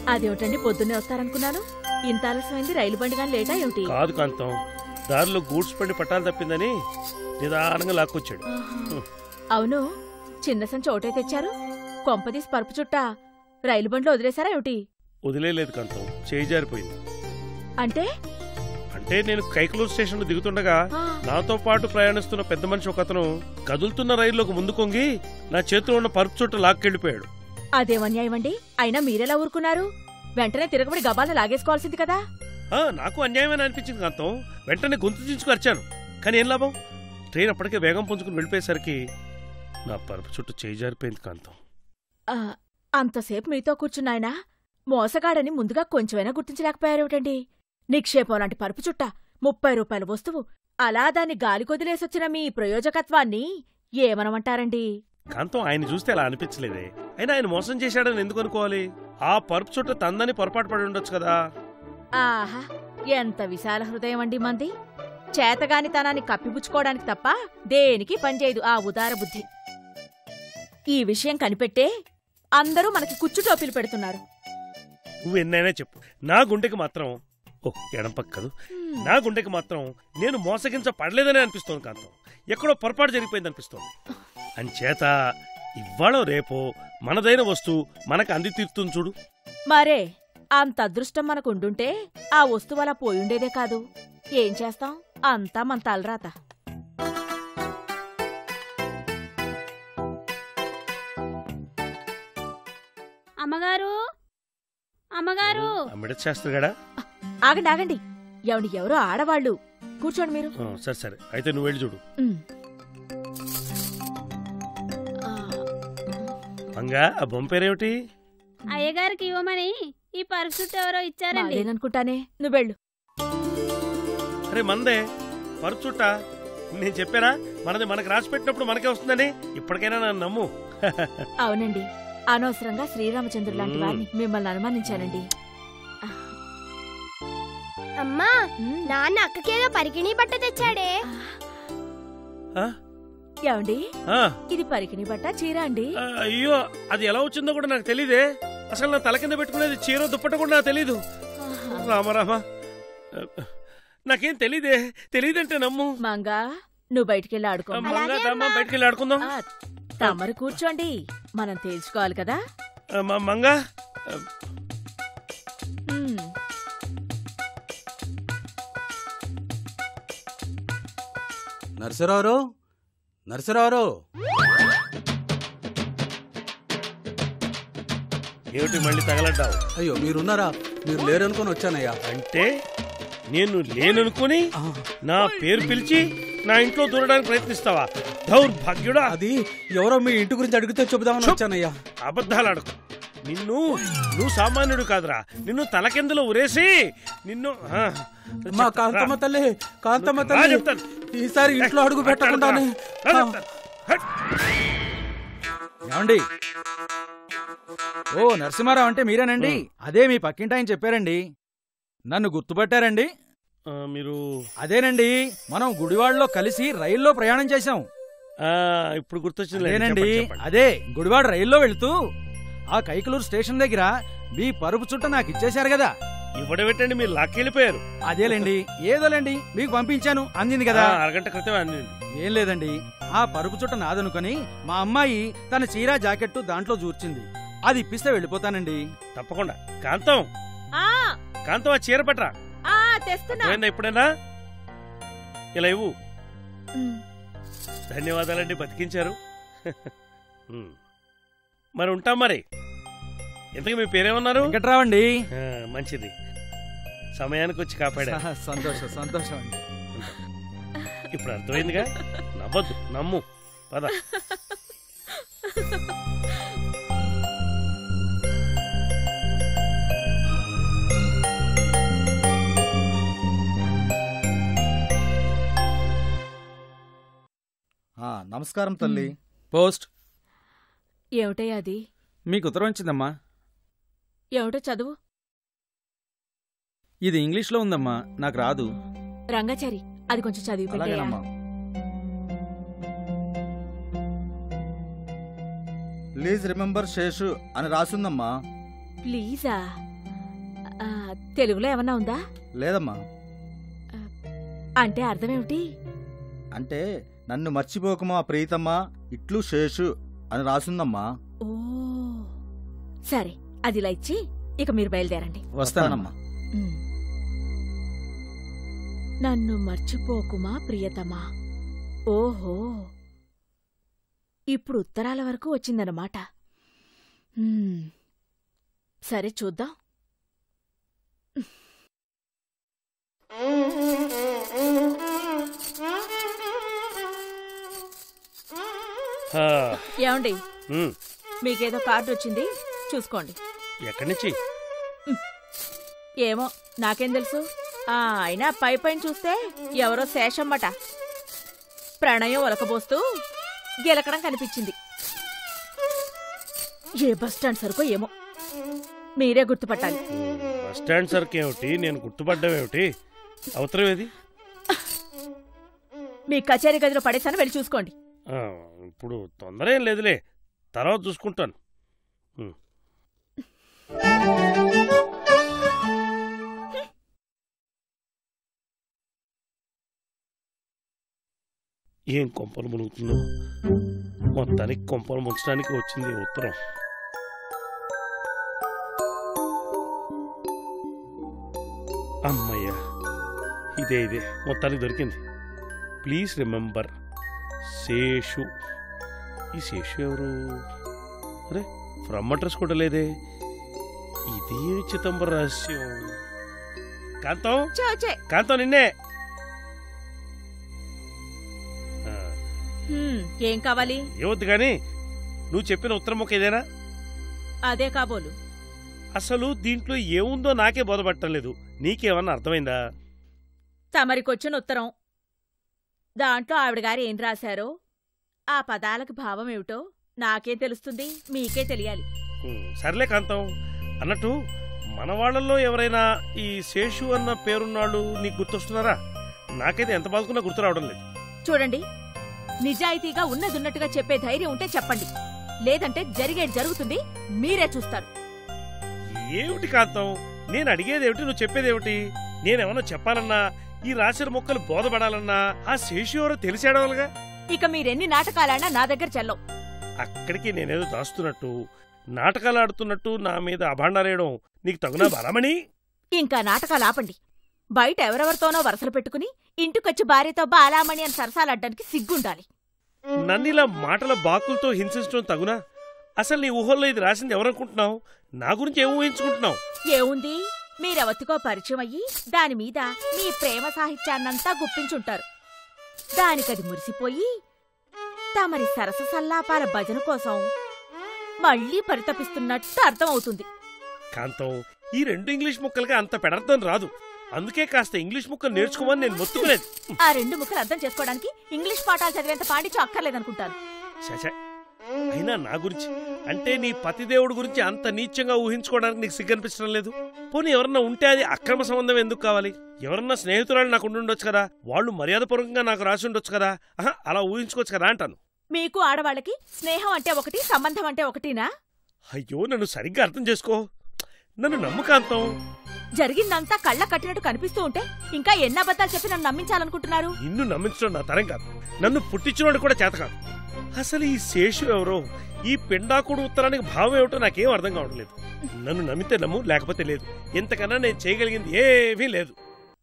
అదేమిటండి పొద్దున్నే వస్తారనుకున్నాను ఇంత ఆలస్యమైంది రైలు బండి కానీ లేటా ఏమిటి కాదు కాంతం దారిలో గూడ్స్ బండి పట్టాలు తప్పిందని నిదానంగా లాక్కొచ్చాడు ఆహా. అవును చిన్న సంచి ఒకటే తెచ్చారు కొంపదీసి పరుపు చుట్ట రైలు బండిలో వదిలేశారా ఏమిటి వదిలేదు కాంతం చేయి జారిపోయింది అంటే అంటే నేను కైకలూరు స్టేషన్లో దిగుతుండగా ఆ, నాతో పాటు ప్రయాణిస్తున్న పెద్ద మనిషి ఒకతను కదులుతున్న రైల్లోకి ముందు కొంగి నా చేతిలో ఉన్న పరుపు చుట్టూ లాక్కెళ్ళిపోయాడు అదేమన్యాయం అండి అయినా మీరెలా ఊరుకున్నారు వెంటనే తిరగబడి గబాలను లాగేసుకోవాల్సింది కదా ఆ, నాకు అన్యాయమని అనిపించింది కాంతం వెంటనే గొంతు దించుకు అరిచాను కానీ ఏం లాభం ట్రైన్ అప్పటికే వేగం పుంజుకుని వెళ్ళిపోయేసరికి నా పరుపు చుట్టూ చేయి జారిపోయింది కాంతం ఆ, అంతసేపు మీతో కూర్చున్నాయనా మోసగాడని ముందుగా కొంచెమైనా గుర్తించలేకపోయారేమిటండి నిక్షేపం లాంటి పరుపు చుట్ట ముప్పై రూపాయల వస్తువు అలా దాన్ని గాలి కొదిలేసొచ్చిన మీ ప్రయోజకత్వాన్ని ఏమనమంటారండి కాంతం ఆయన చూస్తే అలా అనిపించలేదే అయినా ఆయన మోసం చేశాడని ఎందుకు అనుకోవాలి ఆ పరుపు చుట్టూ తందని పొరపాటు పడి ఉండొచ్చు కదా ఆహా ఎంత విశాల హృదయం అండి మంది చేతగానితనాన్ని కప్పిపుచ్చుకోవడానికి తప్ప దేనికి పనిచేయదు ఆ ఉదార బుద్ధి ఈ విషయం కనిపెట్టే అందరూ మనకి కుచ్చు టోపీలు పెడుతున్నారు నువ్వు ఎన్నైనా చెప్పు నా గుండెకి మాత్రం ఓ ఎడం పక్కదు నా గుండెకి మాత్రం నేను మోసగించపడలేదని అనిపిస్తోంది కాంతం ఎక్కడో పొరపాటు జరిగిపోయింది అనిపిస్తోంది అంచేత ఇవాళ రేపో మనదైన వస్తువు మనకు అంది తీరుతుంది చూడు మరే అంత అదృష్టం మనకుండుంటే ఆ వస్తువు అలా పోయుండేదే కాదు ఏం చేస్తాం అంతా మన తలరాత అమ్మగారు అమ్మగారు అమిడత్ శాస్త్రి గడా ఆగండి ఆగండి ఎవడి ఎవరో ఆడవాళ్ళు కూర్చోండి మీరు ఆ, సరే సరే అయితే నువ్వు వెళ్ళి చూడు ఉమ్. ఆ, మంగా ఆ బొమ్మ పేరేమిటి అయ్యగారికి ఇవ్వమని ఈ పర్సుట్ ఎవరో ఇచ్చారండి మాదేననుకుంటానే నువ్వు వెళ్ళు అరే మందే పరుచుట్ట నేను చెప్పానా మనది మనకు రాసి పెట్టినప్పుడు మనకే వస్తుందని ఇప్పటికైనా నన్ను నమ్ము అవునండి అనవసరంగా శ్రీరామచంద్రుడు లాంటి మ్మ్. వారిని మిమ్మల్ని అనుమానించానండి అమ్మా ఉమ్. నాన్న అక్కకేదో పరికిణీ బట్ట తెచ్చాడే ఆ? ఏమండి ఆ, ఇది పరికిణి బట్ట చీర అండి ఆ, అయ్యో అది ఎలా వచ్చిందో కూడా నాకు తెలియదే అసలు నా తల కింద పెట్టుకునేది చీర దుప్పట కూడా నాకు తెలీదు ఆహా. రామరామ నాకేం తెలీదే తెలీదంటే నమ్ము మంగా నువ్వు బయటికెళ్ళి ఆడుకో ఆ, మంగా అలాగే దమ్మా అమ్మా. బయటికి వెళ్ళి ఆడుకుందాం ఆ, తమరు కూర్చోండి మనం తేల్చుకోవాలి కదా ఆ, మ- మంగా ఆ, ఉమ్. నరసరావు నరసరావు ఏమిటి మళ్ళీ తగలడ్డావు అయ్యో మీరున్నారా మీరు లేరనుకొని వచ్చానయ్యా అంటే నేను లేననుకుని ఆ, నా పేరు పిలిచి నా ఇంట్లో దూరడానికి ప్రయత్నిస్తావా దౌర్భాగ్యుడా అది ఎవరో మీ ఇంటి గురించి అడిగితే చెబుదామని చుప్. వచ్చానయ్యా అబద్ధాలు అడకు నిన్ను నువ్వు సామాన్యుడు కాదురా నిన్ను తలకిందులో ఉరేసి నిన్ను ఆ, మా చెప్తా- కాంతమ్మ రా. తల్లి కాంతమ్మ రా తల్లి చెప్తాను. ఈసారి ఇంట్లో అడుగు పెట్టకుండానే రా ఆ, చెప్తాను. హట్. ఏమండి ఓ నరసింహారావు అంటే మీరేనండి అదే మీ పక్కింటి ఆయన చెప్పారండి నన్ను గుర్తుపట్టారండి ఆ, మీరు అదేనండి మనం గుడివాడలో కలిసి రైల్లో ప్రయాణం చేశాం ఆ, ఇప్పుడు గుర్తొచ్చింది అదేనండి అదే గుడివాడ రైల్లో వెళుతూ ఆ కైకలూరు స్టేషన్ దగ్గర మీ పరుపు చుట్ట నాకు ఇచ్చేశారు కదా ఇవ్వడం పెట్టండి మీరు లాక్కెళ్ళిపోయారు అదేలేండి ఏదోలేండి మీకు పంపించాను అందింది కదా ఆ, అరగంట క్రితం అందింది ఏం లేదండి ఆ పరుపు చుట్ట నాదనుకొని మా అమ్మాయి తన చీర జాకెట్టు దాంట్లో జూర్చింది అది ఇప్పిస్తే వెళ్ళిపోతానండి తప్పకుండా కాంతం ఆ, కాంతం ఆ చీర పట్రా ఆ, తెస్తున్నా పోయిందా ఇప్పుడైనా ఇలా ఇవ్వు ఉమ్. ధన్యవాదాలండి బతికించారు ఉమ్. మరి ఉంటాం మరి ఇంతకీ మీ పేరేమన్నారు వెంకట్రావండి ఆ, మంచిది సమయానికి వచ్చి కాపాడా సంతోషం సంతోషం అండి ఇప్పుడు అర్థమైందిగా నవ్వద్దు నమ్ము పద ఆ, నమస్కారం తల్లి పోస్ట్ ఏమిటయ్యా అది మీకు ఉత్తరం వచ్చిందమ్మా ఏమిటో చదువు ఇది ఇంగ్లీష్లో ఉందమ్మా నాకు రాదు రంగాచారి అది కొంచెం చదివి పెట్టేయా అలాగేనమ్మా ప్లీజ్ రిమెంబర్ శేషు అని రాసుందమ్మా ప్లీజా తెలుగులో ఏమన్నా ఉందా లేదమ్మా అంటే అర్థమేమిటి అంటే నన్ను మర్చిపోకమా ప్రీతమ్మా ఇట్లు శేషు అని రాసిందమ్మా ఓ సరే అది ఇలా ఇచ్చి ఇక మీరు బయలుదేరండి వస్తానమ్మా ఉమ్. నన్ను మర్చిపోకుమా ప్రియతమా ఓహో ఇప్పుడు ఉత్తరాల వరకు వచ్చిందన్నమాట ఉమ్. సరే చూద్దాం హా, ఏమండి ఉమ్, మీకేదో కార్డు వచ్చింది చూసుకోండి ఎక్కడి నుంచి ఏమో నాకేం తెలుసు ఆ అయినా పై పైన చూస్తే ఎవరో శేషమ్మట ప్రణయం ఒలకబోస్తూ గెలకడం కనిపించింది ఏ బస్ స్టాండ్ సరుకో ఏమో మీరే గుర్తుపట్టాలి ఉమ్, బస్ స్టాండ్ సరికి ఏమిటి నేను గుర్తుపడ్డం ఏమిటి అవసరం ఏది మీ కచేరీ గదిలో పడేసాను వెళ్ళి చూసుకోండి ఆ, ఇప్పుడు తొందర ఏం లేదులే తర్వాత చూసుకుంటాను ఉమ్. ఏం కొంపలు మునుగుతుందో మొత్తానికి కొంపలు ముంచడానికి వచ్చింది ఈ ఉత్తరం అమ్మయ్యా ఇదే ఇదే మొత్తానికి దొరికింది ప్లీజ్ రిమెంబర్ శేషు ఈ శేషు ఎవరు అరే ఫ్రమ్ అడ్రస్ కూడా లేదే ఇది చిదంబర రహస్యం కాంతం వచ్చే వచ్చే కాంతం నిన్నే ఆ, హ్మ్, ఏం కావాలి ఏవద్దు కానీ నువ్వు చెప్పిన ఉత్తరం మొక్క ఇదేనా అదే కాబోలు అసలు దీంట్లో ఏముందో నాకే బోధపట్టం లేదు నీకేమన్నా అర్థమైందా తమరికొచ్చిన ఉత్తరం దాంట్లో ఆవిడ గారు ఏం రాశారో ఆ పదాలకు భావం ఏమిటో నాకేం తెలుస్తుంది మీకే తెలియాలి ఉమ్, సర్లే కాంతం అన్నట్టు మన వాళ్ళల్లో ఎవరైనా ఈ శేషు అన్న పేరున్నాళ్ళు నీకు గుర్తొస్తున్నారా నాకైతే ఎంత బాదుకున్నా గుర్తు రావడం లేదు చూడండి నిజాయితీగా ఉన్నదున్నట్టుగా చెప్పే ధైర్యం ఉంటే చెప్పండి లేదంటే జరిగేది జరుగుతుంది మీరే చూస్తారు ఏమిటి కాంతం నేను అడిగేదేమిటి నువ్వు చెప్పేదేమిటి నేనేమన్నా చెప్పాలన్నా ఈ రాసిన మొక్కలు బోధపడాలన్నా ఆ శేషు ఎవరో తెలిసేడవాలిగా ఇక మీరెన్ని నాటకాలన్నా నా దగ్గర చెల్లవు అక్కడికి నేనేదో దాస్తున్నట్టు నాటకాలు ఆడుతున్నట్టు నా మీద అభాండాలేయడం నీకు తగునా బలమని ఇంకా నాటకాలు ఆపండి బయట ఎవరెవరితోనో వరసలు పెట్టుకుని ఇంటికొచ్చి భార్యతో బాలామణి అని సరసాలడ్డానికి సిగ్గుండాలి నన్నిలా మాటల బాకులతో హింసించడం తగునా అసలు నీ ఊహల్లో ఇది రాసింది ఎవరనుకుంటున్నావు నా గురించి ఏం ఊహించుకుంటున్నావు ఏముంది మీరెవతికో పరిచయం అయ్యి దాని మీద మీ ప్రేమ సాహిత్యాన్నంతా గుప్పించుంటారు దానికది మురిసిపోయి తమరి సరస సల్లాపాల భజన కోసం మళ్ళీ పరితపిస్తున్నట్టు అర్థమవుతుంది కాంతం ఈ రెండు ఇంగ్లీష్ ముక్కలకి అంత పెడర్థం రాదు అందుకే కాస్త ఇంగ్లీష్ ముక్కలు నేర్చుకోమని నేను మొత్తుకునేది ఆ రెండు ముక్కలు అర్థం చేసుకోవడానికి ఇంగ్లీష్ పాఠాలు చదివేంత పాండిత్యం అక్కర్లేదనుకుంటాను చచ అయినా నా గురించి అంటే నీ పతిదేవుడి గురించి అంత నీచంగా ఊహించుకోవడానికి నీకు సిగ్గనిపించడం లేదు పోనీ ఎవరన్నా ఉంటే అది అక్రమ సంబంధం ఎందుకు కావాలి ఎవరన్నా స్నేహితురాలు నాకు ఉండుండొచ్చు కదా వాళ్ళు మర్యాదపూర్వకంగా నాకు రాసి ఉండొచ్చు కదా ఆహా, అలా ఊహించుకోవచ్చు కదా అంటాను మీకు ఆడవాళ్ళకి స్నేహం అంటే ఒకటి సంబంధం అంటే ఒకటినా అయ్యో నన్ను సరిగ్గా అర్థం చేసుకో నన్ను నమ్మకాంతం జరిగిందంతా కళ్ళ కట్టినట్టు కనిపిస్తూ ఉంటే ఇంకా ఎన్ని అబద్ధాలు చెప్పి నన్ను నమ్మించాలనుకుంటున్నారు నిన్ను నమ్మించడం నా తరం కాదు నన్ను పుట్టించినోడు కూడా చేత కాదు అసలు ఈ శేషు ఎవరో ఈ పెండాకుడు ఉత్తరానికి భావం ఏమిటో నాకేం అర్థం కావట్లేదు నన్ను నమ్మితే నమ్ము లేకపోతే లేదు ఇంతకన్నా నేను చేయగలిగింది ఏమీ లేదు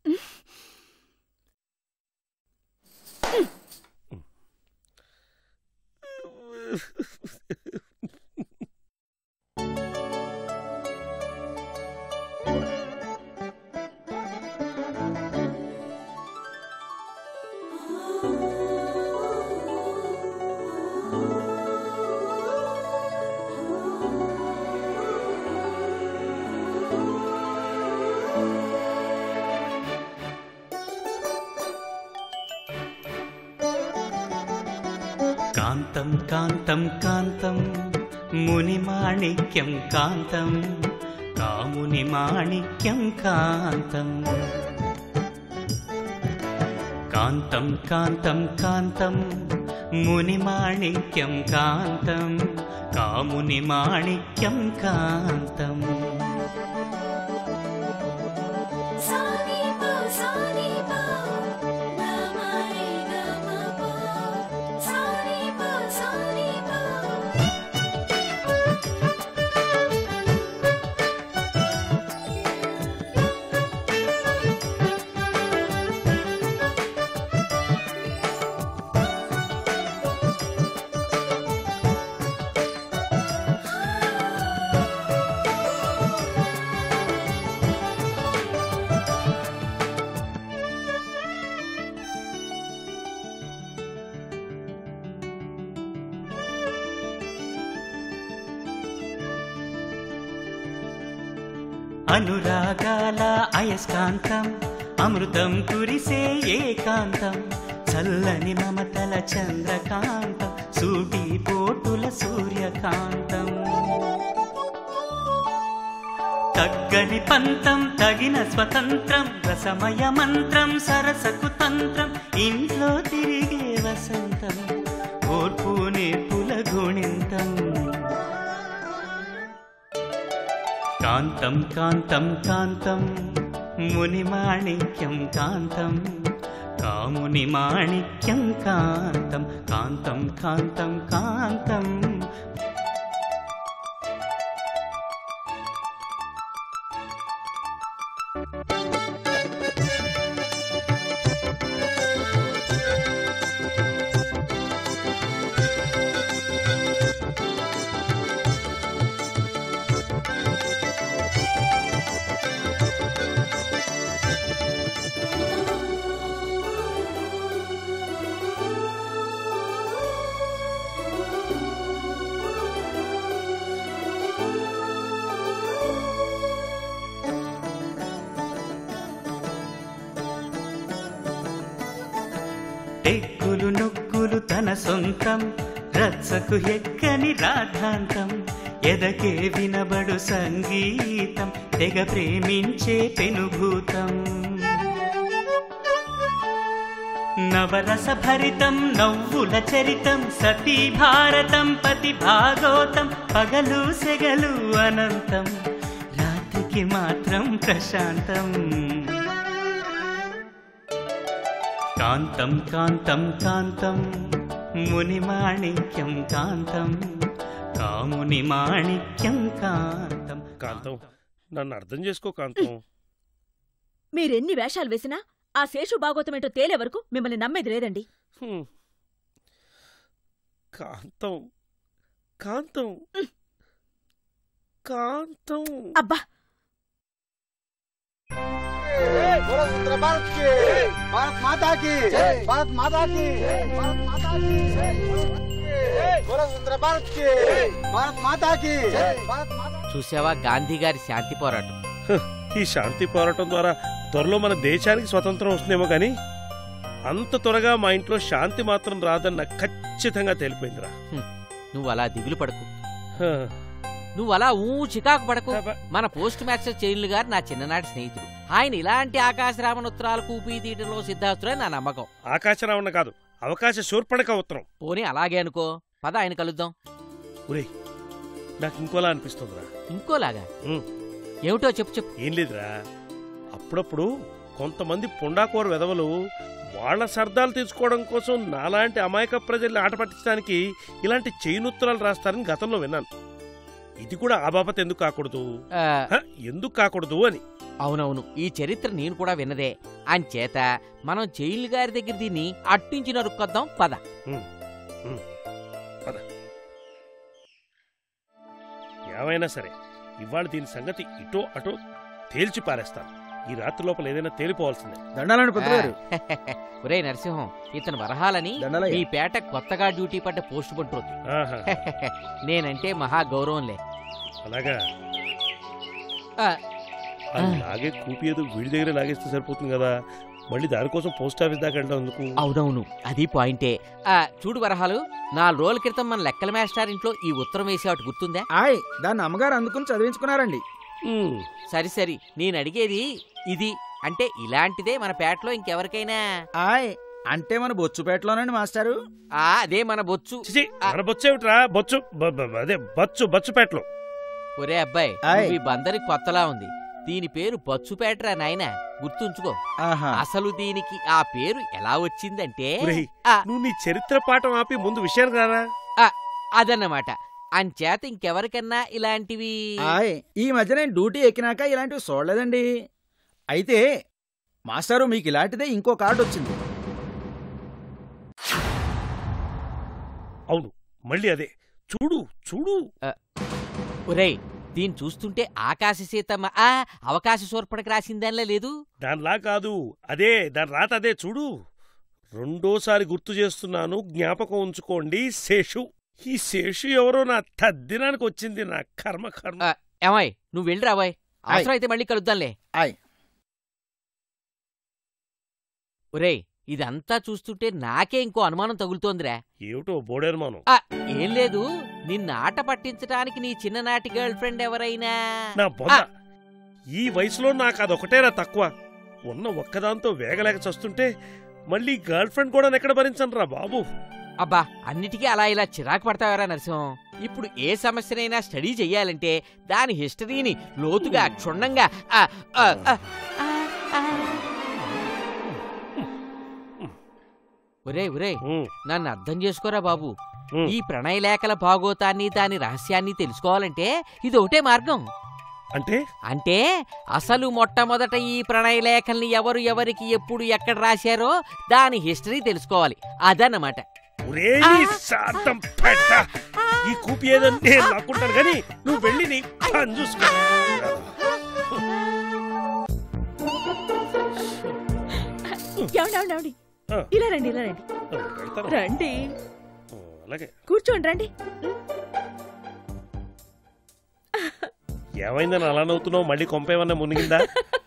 కాంతం కాంతం కాంతం మునిమాణిక్యం కాంతం కాముని మాణిక్యం కాంతం కాంతం కాంతం కాంతం మునిమాణిక్యం కాంతం కాముని మాణిక్యం కాంతం అనురాగాల అయస్కాంతం అమృతం కురిసే ఏకాంతం చల్లని మమతల చంద్రకాంతం సూటి పోటుల సూర్యకాంతం తగ్గని పంతం తగిన స్వతంత్రం రసమయ మంత్రం సరసకు తంత్రం ఇంట్లో తిరిగే వసంతం ఓర్పు నేర్పుల గుణింతం కాంతం కాంతం కాంతం ముని మాణిక్యం కాంతం కాముని మాణిక్యం కాంతం కాంతం కాంతం కాంతం టెక్కులు నొక్కులు తన సొంతం రచ్చకు ఎక్కని రాధాంతం ఎదకే వినబడు సంగీతం తెగ ప్రేమించే పెనుభూతం నవరస భరితం నవ్వుల చరితం సతీ భారతం పతి భాగోతం పగలు సెగలు అనంతం రాత్రికి మాత్రం ప్రశాంతం కాంతం కాంతం కాంతం ముని మాణిక్యం కాంతం కాముని మాణిక్యం కాంతం కాంతం నన్ను అర్థం చేసుకో కాంతం మీరెన్ని వేషాలు వేసినా ఆ శేషు బాగోతమేంటో తేలే వరకు మిమ్మల్ని నమ్మేది లేదండి హ్మ్. కాంతం కాంతం కాంతం అబ్బా చూసావా గాంధీ గారి శాంతి పోరాటం ఈ శాంతి పోరాటం ద్వారా త్వరలో మన దేశానికి స్వతంత్రం వస్తుందేమో కానీ అంత త్వరగా మా ఇంట్లో శాంతి మాత్రం రాదని నాకు ఖచ్చితంగా తెలిపోయిందిరా నువ్వు అలా దిగులు పడకు హ. నువ్వు అలా ఊ చికాకు పడకు అబ్బా. మన పోస్ట్ మాస్టర్ చైర్లు గారు నా చిన్ననాటి స్నేహితుడు ఆయన ఇలాంటి ఆకాశరామన్ ఉత్తరాలు కూపీ తీయడంలో సిద్ధాస్తుడే నా నమ్మకం ఆకాశరావణ కాదు అవకాశ శూర్పణక ఉత్తరం పోనీ అలాగే అనుకో పద ఆయన కలుద్దాం ఒరేయ్ నాకు ఇంకోలా అనిపిస్తుందిరా ఇంకోలాగా ఉమ్. ఏమిటో చెప్పు చెప్పు ఏం లేదురా అప్పుడప్పుడు కొంతమంది పుండాకోర వెధవలు వాళ్ళ సర్దాలు తీసుకోవడం కోసం నాలాంటి అమాయక ప్రజల్ని ఆట పట్టించడానికి ఇలాంటి చేయినుత్తరాలు రాస్తారని గతంలో విన్నాను ఇది కూడా ఆ బాపత ఎందుకు కాకూడదు ఆ, హ, ఎందుకు కాకూడదు అని అవునవును ఈ చరిత్ర నేను కూడా విన్నదే అంచేత మనం జైలు గారి దగ్గర దీన్ని అట్టించి నరుక్కొద్దాం పద ఏమైనా సరే ఇవాళ దీని సంగతి ఇటో అటో తేల్చి పారేస్తాను ఈ రాత్రి లోపల ఏదైనా తేలిపోవాల్సిందే దండాలండి పెద్దగారు ఒరే నరసింహం ఇతను వరహాలని దండాలయ్య. మీ పేట కొత్తగా డ్యూటీ పడ్డ పోస్ట్ బంట్రోతు ఆహా నేనంటే మహా గౌరవంలే అలాగా ఆ. అది ఆ. లాగే కూపి ఏదో వీడి దగ్గర లాగేస్తే సరిపోతుంది కదా మళ్ళీ దానికోసం పోస్ట్ ఆఫీస్ దాకా వెళ్ళడం ఎందుకు అవునవును అది పాయింటే ఆ చూడు వరహాలు నాలుగు రోజుల క్రితం మన లెక్కల మాస్టర్ ఇంట్లో ఈ ఉత్తరం వేసేవాటి గుర్తుందా ఆయ్ దాన్ని అమ్మగారు అందుకుని చదివించుకున్నారండి ఉమ్, సరి సరి నేను అడిగేది ఇది అంటే ఇలాంటిదే మన పేటలో ఇంకెవరికైనా ఆయ్ అంటే మన బొచ్చుపేటలోనండి మాస్టారు ఆ అదే మన బొచ్చు చిచి మన బొచ్చేమిట్రా బొచ్చు బ- బ- అదే బచ్చు బచ్చుపేటలో ఒరే అబ్బాయి ఆయ్. నువ్వు ఈ బందరికి కొత్తలా ఉంది దీని పేరు బచ్చుపేటరా నాయనా గుర్తుంచుకో ఆహా అసలు దీనికి ఆ పేరు ఎలా వచ్చిందంటే ఒరేయ్, ఆ, నువ్వు నీ చరిత్ర పాఠం ఆపి ముందు విషయానికి రారా అదన్నమాట అంచేత ఇంకెవరికన్నా ఇలాంటివి ఆయ్ ఈ మధ్య నేను డ్యూటీ ఎక్కినాక ఇలాంటివి చూడలేదండి అయితే మాస్టారు మీకు ఇలాంటిదే ఇంకో కార్డు వచ్చింది అవును మళ్ళీ అదే చూడు చూడు ఒరేయ్ దీన్ని చూస్తుంటే ఆకాశ సీతమ్మ ఆ అవకాశ సూర్పణకు రాసిందనిలే లేదు దానిలా కాదు అదే దాని రాత అదే చూడు రెండోసారి గుర్తు చేస్తున్నాను జ్ఞాపకం ఉంచుకోండి శేషు ఈ శేషు ఎవరో నా తద్దినానికి వచ్చింది నా కర్మ కర్మ ఆ, ఏమాయ్ నువ్వు వెళ్ళి రాబాయ్ అవసరం అయితే మళ్ళీ కలుద్దాంలే ఆయ్. ఒరేయ్ ఇదంతా చూస్తుంటే నాకే ఇంకో అనుమానం తగులుతోందిరా ఏమిటో బోడేరుమానం ఆ, ఏం లేదు నిన్న ఆట పట్టించడానికి నీ చిన్ననాటి గర్ల్ ఫ్రెండ్ ఎవరైనా నా బొంద ఈ వయసులో నాకు అదొకటేరా తక్కువ ఉన్న ఒక్కదాంతో వేగలేక చస్తుంటే మళ్ళీ గర్ల్ ఫ్రెండ్ కూడా ఎక్కడ భరించను రా బాబు అబ్బా అన్నిటికీ అలా ఇలా చిరాకు పడతావరా నరసింహం ఇప్పుడు ఏ సమస్యనైనా స్టడీ చెయ్యాలంటే దాని హిస్టరీని లోతుగా క్షుణ్ణంగా ఆ, ఆ, ఆ, ఆ, ఆ. ఒరే ఒరే ఉమ్, నన్ను అర్థం చేసుకోరా బాబు ఉమ్. ఈ ప్రణయ లేఖల భాగోతాన్ని దాని రహస్యాన్ని తెలుసుకోవాలంటే ఇది ఒకటే మార్గం అంటే అంటే అసలు మొట్టమొదట ఈ ప్రణయ లేఖల్ని ఎవరు ఎవరికి ఎప్పుడు ఎక్కడ రాశారో దాని హిస్టరీ తెలుసుకోవాలి అదన్నమాట ఒరే నీ శాంతం పెట్ట ఈ కూపి ఏదో నేను లాక్కుంటాను కానీ నువ్వు వెళ్ళి నీ పని చూసుకో ఏమండి ఏమండి ఏమండి ఆ. ఇలా రండి ఇలా రండి ఆ, వెళ్తాను. రండి ఆ, అలాగే కూర్చోండి రండి ఏమైందని అలా నవ్వుతున్నావు మళ్ళీ కొంపేమన్నా మునిగిందా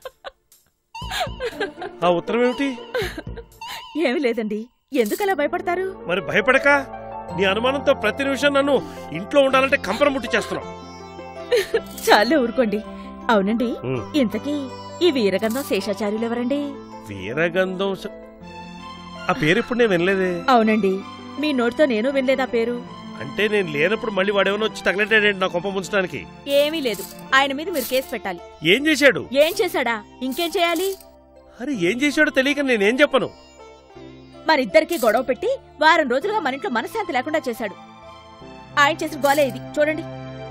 ఆ ఉత్తరం ఏమిటి ఏమీ లేదండి ఎందుకు అలా భయపడతారు మరి భయపడక నీ అనుమానంతో ప్రతి నిమిషం నన్ను ఇంట్లో ఉండాలంటే కంపరం ముట్టి చేస్తున్నావు చాలే ఊరుకోండి అవునండి ఉమ్. ఇంతకీ ఈ వీరగంధం శేషాచార్యులు ఎవరండి వీరగంధం స- ఆ పేరు ఇప్పుడు నేను వినలేదే అవునండి మీ నోటితో నేను వినలేదా పేరు అంటే నేను లేనప్పుడు మళ్ళీ వాడేమైనా వచ్చి తగలెట్టాడేంటి నా కొంప ముంచడానికి ఏమీ లేదు ఆయన మీద మీరు కేసు పెట్టాలి ఏం చేశాడు ఏం చేశాడా ఇంకేం చేయాలి అరే ఏం చేశాడో తెలియక నేనేం చెప్పను మరిద్దరికి గొడవ పెట్టి వారం రోజులుగా మన ఇంట్లో మనశ్శాంతి లేకుండా చేశాడు ఆయన చేసిన గోలే ఇది చూడండి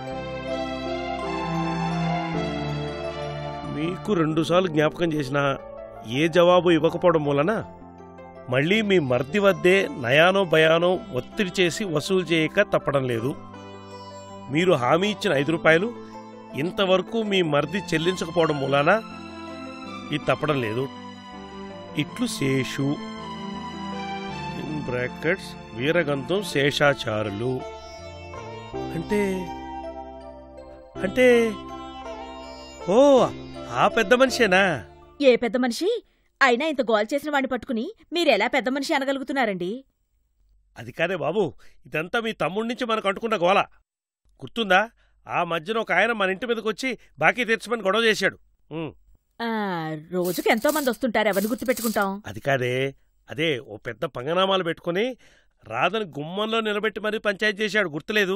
మీకు రెండుసార్లు జ్ఞాపకం చేసినా ఏ జవాబు ఇవ్వకపోవడం మూలన మళ్ళీ మీ మర్ది వద్దే నయానో భయానో ఒత్తిడి చేసి వసూలు చేయక తప్పడం లేదు మీరు హామీ ఇచ్చిన ఐదు రూపాయలు ఇంతవరకు మీ మర్ది చెల్లించకపోవడం మూలాన ఇది తప్పడం లేదు ఇట్లు శేషు ఇన్ బ్రాకెట్స్ వీరగంధం శేషాచారులు అంటే అంటే ఓ ఆ పెద్ద మనిషేనా ఏ పెద్ద మనిషి అయినా ఇంత గోల్ చేసిన వాడిని పట్టుకుని మీరెలా పెద్ద మనిషి అనగలుగుతున్నారండి అది కాదే బాబు ఇదంతా మీ తమ్ముడి నుంచి మనకు అంటుకున్న గోల గుర్తుందా ఆ మధ్యన ఒక ఆయన మన ఇంటి మీదకి వచ్చి బాకీ తీర్చమని గొడవ చేశాడు ఉమ్, ఆ రోజుకి ఎంతో మంది వస్తుంటారు ఎవరిని గుర్తుపెట్టుకుంటాం అది కాదే అదే ఓ పెద్ద పంగనామాలు పెట్టుకుని రాధని గుమ్మంలో నిలబెట్టి మరీ పంచాయతీ చేశాడు గుర్తులేదు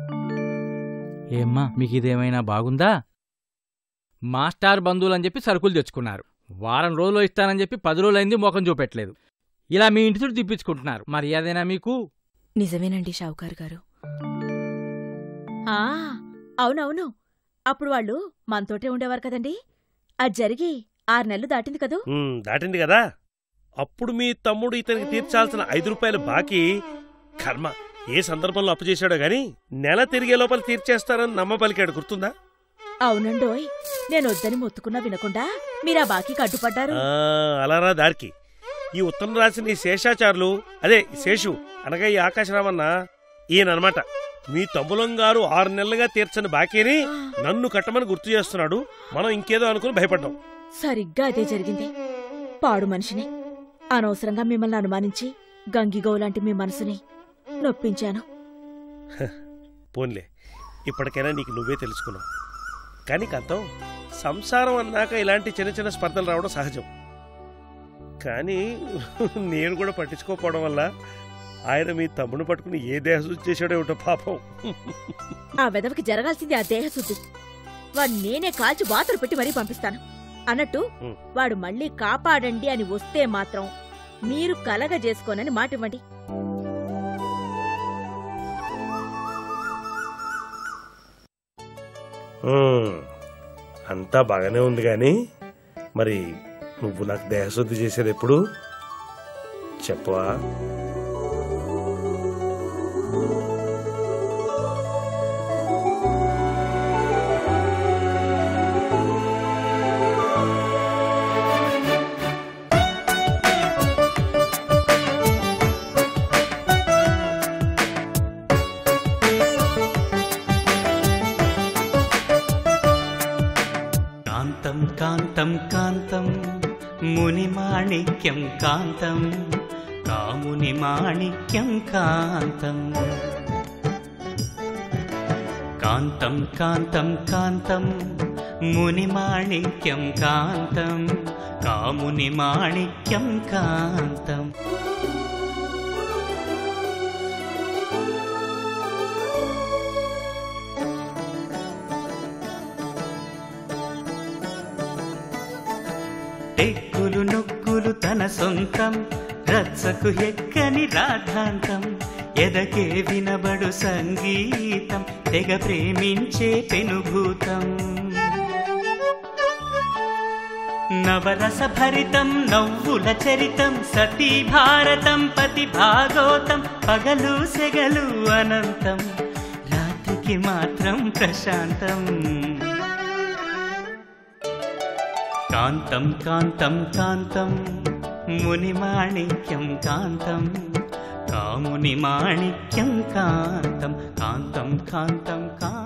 ఏమ్మా మీకు ఇదేమైనా బాగుందా మాస్టార్ బంధువులని చెప్పి సరుకులు తెచ్చుకున్నారు వారం రోజులు ఇస్తానని చెప్పి పది రోజులైంది మోకం చూపెట్టలేదు ఇలా మీ ఇంటి చుట్టూ తిప్పించుకుంటున్నారు మర్యాదేనా మీకు నిజమేనండి షావుకారు గారు ఆ అవునవును అప్పుడు వాళ్ళు మనతోటే ఉండేవారు కదండి అది జరిగి ఆరు నెలలు దాటింది కదూ ఉమ్, దాటింది కదా అప్పుడు మీ తమ్ముడు ఇతనికి తీర్చాల్సిన ఐదు రూపాయలు బాకీ కర్మ ఏ సందర్భంలో అప్పు చేశాడో గాని నెల తిరిగే లోపల తీర్చేస్తారని నమ్మ పలికాడు గుర్తుందా అవునండోయ్ నేను వద్దని మొత్తుకున్నా వినకుండా మీరా బాకీకి అడ్డుపడ్డారు ఆ, అలారా దారికి ఈ ఉత్తరం రాసిన ఈ శేషాచారులు అదే ఈ శేషు అనగా ఈ ఆకాశరామన్న ఈయననమాట మీ తమ్ములం గారు ఆరు నెలలుగా తీర్చని బాకీని నన్ను కట్టమని గుర్తు చేస్తున్నాడు మనం ఇంకేదో అనుకుని భయపడ్డాం సరిగ్గా అదే జరిగింది పాడు మనిషిని అనవసరంగా మిమ్మల్ని అనుమానించి గంగిగో లాంటి మీ మనసుని నొప్పించాను పోన్లే ఇప్పటికైనా నీకు నువ్వే తెలుసుకున్నావు కానీ కంతం సంసారం అన్నాక ఇలాంటి చిన్న చిన్న స్పర్ధలు రావడం సహజం కానీ నేను కూడా పట్టించుకోకపోవడం వల్ల ఆయన మీ తమ్ముడు పట్టుకుని ఏ దేహశుద్ధి చేశాడో ఏమిటో పాపం ఆ వెదవికి జరగాల్సింది ఆ దేహశుద్ధి వాడు నేనే కాల్చి బాతులు పెట్టి మరీ పంపిస్తాను అన్నట్టు ఉం. వాడు మళ్ళీ కాపాడండి అని వస్తే మాత్రం మీరు కలగజేసుకోనని మాటివ్వండి ఉమ్, అంతా బాగానే ఉంది కానీ మరి నువ్వు నాకు దేహశుద్ధి చేసేది ఎప్పుడు చెప్పవా కాంతం కాంతం మునిమాణిక్యం కాంతం కాముని మాణిక్యం కాంతం కాంతం కాంతం కాంతం మునిమాణిక్యం కాంతం కాముని మాణిక్యం కాంతం టెక్కులు నొక్కులు తన సొంతం రచ్చకు ఎక్కని రాధాంతం ఎదకే వినబడు సంగీతం తెగ ప్రేమించే పెనుభూతం నవరస భరితం నవ్వుల చరితం సతీ భారతం పతి భాగోతం పగలు సెగలు అనంతం రాత్రికి మాత్రం ప్రశాంతం కాంతం కాంతం కాంతం మునిమాణిక్యం కాంతం కాముని మాణిక్యం కాంతం కాంతం కాంతం కాంతం